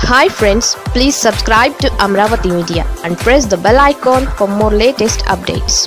Hi friends please subscribe to Amaravati media and press the bell icon for more latest updates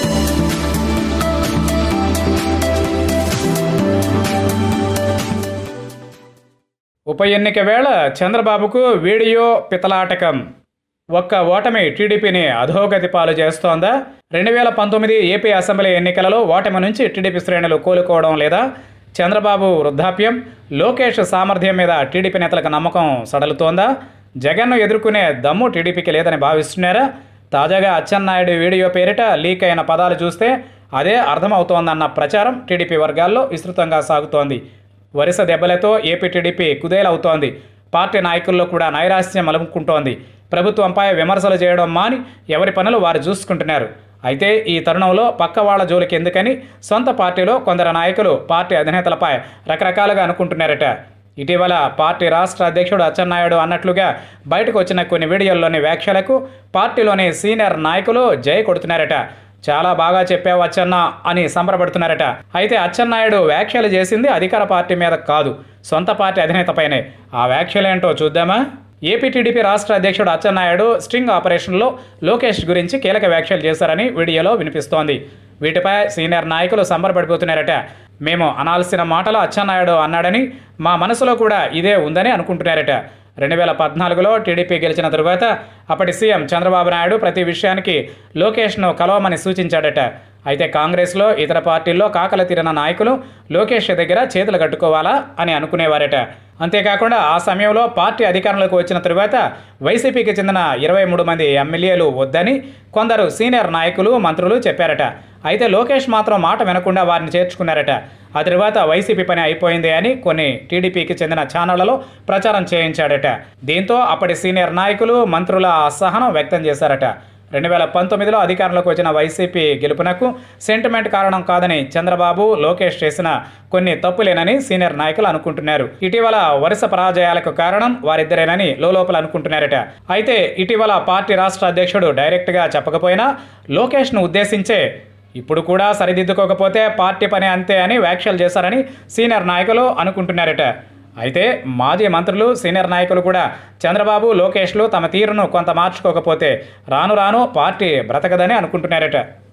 ఉప ఎన్నిక వేళ చంద్రబాబుకు video పితలాటకం ఒక్క ఓటమి టీడీపీని అధోగతి పాలు చేస్తోందా రెండు వేల పంతొమ్మిది ఏపీ అసెంబ్లీ ఎన్నికలలో ఓటమి నుంచి టీడీపీ శ్రేణులు కోలుకోవడం లేదా చంద్రబాబు వృద్ధాప్యం లోకేష్ సామర్థ్యం మీద టీడీపీ నేతలకు నమ్మకం సడలుతోందా జగన్ను ఎదుర్కొనే దమ్ము టీడీపీకి లేదని భావిస్తున్నారా తాజాగా అచ్చెన్నాయుడు వీడియో పేరిట లీక్ అయిన పదాలు చూస్తే అదే అర్థమవుతోందన్న ప్రచారం టీడీపీ వర్గాల్లో విస్తృతంగా సాగుతోంది వరుస దెబ్బలతో ఏపీ టీడీపీ కుదేలవుతోంది పార్టీ నాయకుల్లో కూడా నైరాశ్యం అలుముకుంటోంది ప్రభుత్వంపై విమర్శలు చేయడం మాని ఎవరి పనులు వారు చూసుకుంటున్నారు అయితే ఈ తరుణంలో పక్క వాళ్ళ జోలికి ఎందుకని సొంత పార్టీలో కొందరు నాయకులు పార్టీ అధినేతలపై రకరకాలుగా అనుకుంటున్నారట ఇటీవల పార్టీ రాష్ట్ర అధ్యక్షుడు అచ్చెన్నాయుడు అన్నట్లుగా బయటకు వచ్చిన కొన్ని వీడియోల్లోని వ్యాఖ్యలకు పార్టీలోని సీనియర్ నాయకులు జై కొడుతున్నారట చాలా బాగా చెప్పావు అచ్చెన్న అని సంబరపడుతున్నారట అయితే అచ్చెన్నాయుడు వ్యాఖ్యలు చేసింది అధికార పార్టీ మీద కాదు సొంత పార్టీ అధినేతపైనే ఆ వ్యాఖ్యలేంటో చూద్దామా ఏపీ టీడీపీ రాష్ట్ర అధ్యక్షుడు అచ్చెన్నాయుడు స్ట్రింగ్ ఆపరేషన్లో లోకేష్ గురించి కీలక వ్యాఖ్యలు చేశారని వీడియోలో వినిపిస్తోంది వీటిపై సీనియర్ నాయకులు సంబరపడిపోతున్నారట మేము అనాల్సిన మాటలు అచ్చెన్నాయుడు అన్నాడని మా మనసులో కూడా ఇదే ఉందని అనుకుంటున్నారట రెండు వేల పద్నాలుగులో టీడీపీ గెలిచిన తరువాత అప్పటి సీఎం చంద్రబాబు నాయుడు ప్రతి విషయానికి లోకేష్ను కలవమని సూచించాడట అయితే కాంగ్రెస్లో ఇతర పార్టీల్లో కాకల తీరిన నాయకులు లోకేష్ దగ్గర చేతులు కట్టుకోవాలా అని అనుకునేవారట అంతేకాకుండా ఆ సమయంలో పార్టీ అధికారంలోకి వచ్చిన తరువాత వైసీపీకి చెందిన ఇరవై మూడు మంది ఎమ్మెల్యేలు వద్దని కొందరు సీనియర్ నాయకులు మంత్రులు చెప్పారట అయితే లోకేష్ మాత్రం మాట వినకుండా వారిని చేర్చుకున్నారట ఆ తర్వాత వైసీపీ పని అయిపోయింది అని కొన్ని టీడీపీకి చెందిన ఛానళ్లలో ప్రచారం చేయించాడట దీంతో అప్పటి సీనియర్ నాయకులు మంత్రుల అసహనం వ్యక్తం చేశారట రెండు వేల పంతొమ్మిదిలో అధికారంలోకి వచ్చిన వైసీపీ గెలుపునకు సెంటిమెంట్ కారణం కాదని చంద్రబాబు లోకేష్ చేసిన కొన్ని తప్పులేనని సీనియర్ నాయకులు అనుకుంటున్నారు ఇటీవల వరుస పరాజయాలకు కారణం వారిద్దరేనని లోపల అనుకుంటున్నారట అయితే ఇటీవల పార్టీ రాష్ట్ర అధ్యక్షుడు డైరెక్ట్గా చెప్పకపోయినా లోకేష్ను ఉద్దేశించే ఇప్పుడు కూడా సరిదిద్దుకోకపోతే పార్టీ పని అంతే అని వ్యాఖ్యలు చేశారని సీనియర్ నాయకులు అనుకుంటున్నారట అయితే మాజీ మంత్రులు సీనియర్ నాయకులు కూడా చంద్రబాబు లోకేష్లు తమ తీరును కొంత మార్చుకోకపోతే రాను రాను పార్టీ బ్రతకదని అనుకుంటున్నారట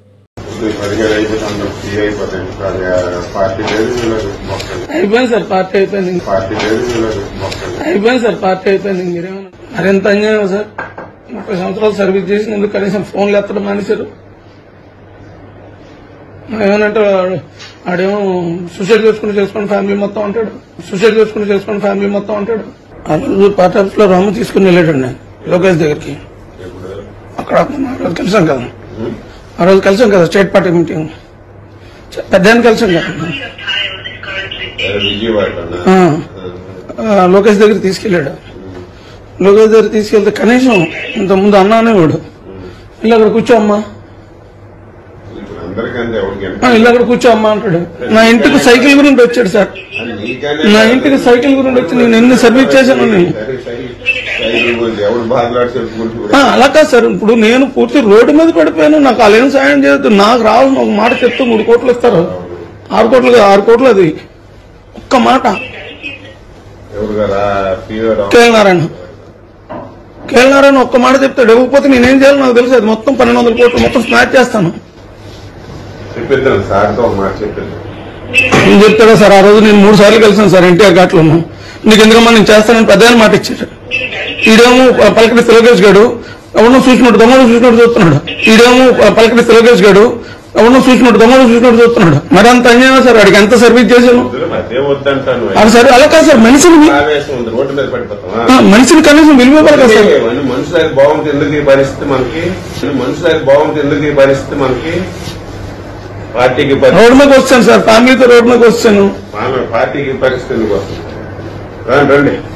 ఇది పదిహేడు అయిపోతే అందరూ ఫ్రీ అయిపోతాయి అది పార్టీ లేదు వీళ్ళకి మొక్కలు అయిపోయింది సార్ పార్టీ అయిపోయింది పార్టీ లేదు వీళ్ళకి మొక్కలు అయిపోయింది సార్ పార్టీ అయిపోయింది మీరేమన్నా మరింత అన్యాయం సార్ ముప్పై సంవత్సరాలు సర్వీస్ చేసి ముందు కనీసం ఫోన్లు ఎత్తడం మానేశారు ఏమనంటే వాడు- ఆడేమో సూసైడ్ చేసుకుని చేసుకుని ఫ్యామిలీ మొత్తం అంటాడు సూసైడ్ చేసుకుని చేసుకుని ఫ్యామిలీ మొత్తం అంటాడు ఆ రోజు పార్టీ ఆఫీస్ లో రాము తీసుకుని వెళ్ళాడు నేను లోకేష్ దగ్గరికి ఇప్పుడు అక్కడ ఆ రోజు కలిసాం కదా ఆ రోజు కలిసాం కదా స్టేట్ పార్టీ మీటింగ్ పెద్ద కలిసాం కదా అదే విజయవాడ ఆ. ఆ, లోకేష్ దగ్గర తీసుకెళ్ళాడు లోకేష్ దగ్గర తీసుకెళ్తే కనీసం ఇంత ముందు అన్న అనేవాడు ఇల్లు అక్కడ కూర్చో అమ్మా ఇప్పుడు అందరికంటే ఎవరికి ఆ, ఇల్లు అక్కడ కూర్చో అమ్మా అంటాడు నా ఇంటికి సైకిల్ గురించి వచ్చాడు సార్ నీకనే నా ఇంటికి సైకిల్ గురించి వచ్చి నేను ఎన్ని సర్వీస్ చేశాను నేను సరే సరే సైకిల్ గురించి ఎవరు బాధలాడి చెప్పుకుంటూ ఆ, అలా కాదు సార్ ఇప్పుడు నేను పూర్తి రోడ్డు మీద పడిపోయాను నాకు వాళ్ళు ఏం సాయం చేయొద్దు నాకు రావాల్సిన ఒక మాట చెప్తే మూడు కోట్లు ఇస్తారు ఆరు కోట్లు కాదు, ఆరు కోట్లు అది ఒక్క మాట ఎవరు కదా fever KL Narayana KL Narayana ఒక్క మాట చెప్తాడు ఇవ్వకపోతే నేనేం చేయాలో నాకు తెలుసు అది మొత్తం పన్నెండు వందల కోట్లు మొత్తం స్మాచ్ చేస్తాను చెప్పిద్దాం సార్తో ఒక మాట చెప్పిద్దాం నేను చెప్తాడా సార్ ఆ రోజు నేను మూడు సార్లు కలిసాను సార్ ఎన్టీఆర్ ఘాట్లో నీకు ఎందుకమ్మా నేను చేస్తానని పెద్ద ఆయన మాట ఇచ్చాడు ఈడేమో పలకటి లోకేష్ గాడు ఎవరినో చూసినట్టు దొంగలు చూసినట్టు చూస్తున్నాడు ఈడేమో పలకటి లోకేష్ గాడు ఎవరినో చూసినట్టు దొంగలు చూసినట్టు చూస్తున్నాడు మరి అంత అన్యాయం సార్ వాడికి ఎంత సర్వీస్ చేశాను వద్దులే, అదే వద్దంటాను అది సరే అలా కాదు సార్ మనిషిని ఆవేశం ఉంది రోడ్డు మీద పడిపోతాం ఆ, మనిషిని కనీసం విలువ ఇవ్వాలి కదా సార్ మన మనుషులకి బాగుంటుంది ఎందుకు ఈ పరిస్థితి మనకి మన మనుషులకి బాగుంటుంది ఎందుకు ఈ పరిస్థితి మనకి పార్టీకి పరి- రోడ్డు మీదకి వచ్చాను సార్ ఫ్యామిలీతో రోడ్డు మీదకి వచ్చాను మన పార్టీకి పరిస్థితి ఎందుకు వస్తుంది రండి రండి